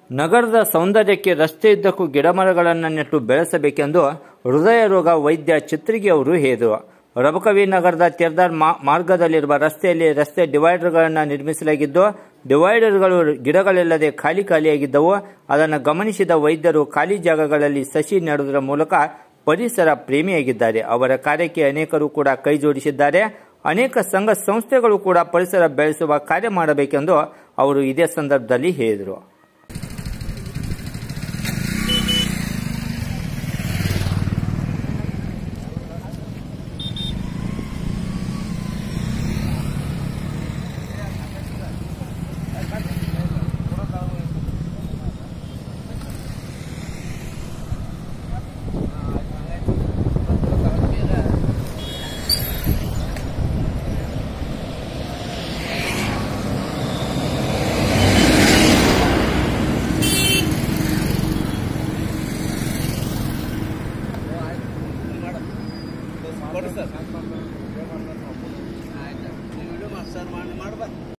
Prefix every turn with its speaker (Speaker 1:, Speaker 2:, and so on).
Speaker 1: ನಗರದ ಸೌಂದರ್ಯಕ್ಕೆ ರಸ್ತೆಯುದ್ದಕ್ಕೂ ಗಿಡಮರಗಳನ್ನು ನೆಟ್ಟು ಬೆಳೆಸಬೇಕೆಂದು ಹೃದಯ ರೋಗ ವೈದ್ಯ ಚಿತ್ರಿಗೆ ಅವರು ಹೇಳಿದರು ರಬಕವಿ ನಗರದ ತೆರ್ದಾರ್ ಮಾರ್ಗದಲ್ಲಿರುವ ರಸ್ತೆಯಲ್ಲಿ ರಸ್ತೆ ಡಿವೈಡರ್ಗಳನ್ನು ನಿರ್ಮಿಸಲಾಗಿದ್ದು ಡಿವೈಡರ್ಗಳು ಗಿಡಗಳಿಲ್ಲದೆ ಖಾಲಿ ಖಾಲಿಯಾಗಿದ್ದವು ಅದನ್ನು ಗಮನಿಸಿದ ವೈದ್ಯರು ಖಾಲಿ ಜಾಗಗಳಲ್ಲಿ ಸಸಿ ನೆಡುವುದರ ಮೂಲಕ ಪರಿಸರ ಪ್ರೇಮಿಯಾಗಿದ್ದಾರೆ ಅವರ ಕಾರ್ಯಕ್ಕೆ ಅನೇಕರು ಕೂಡ ಕೈ ಜೋಡಿಸಿದ್ದಾರೆ ಅನೇಕ ಸಂಘ ಸಂಸ್ಥೆಗಳು ಕೂಡ ಪರಿಸರ ಬೆಳೆಸುವ ಕಾರ್ಯ ಮಾಡಬೇಕೆಂದು ಅವರು ಇದೇ ಸಂದರ್ಭದಲ್ಲಿ ಹೇಳಿದರು
Speaker 2: ಕೊಡಿ ಸರ್ ಆಯ್ತು ವಿಡಿಯೋ ಮಾಡಿ ಸರ್ ಮಾಡಿ ಮಾಡ್ಬಾ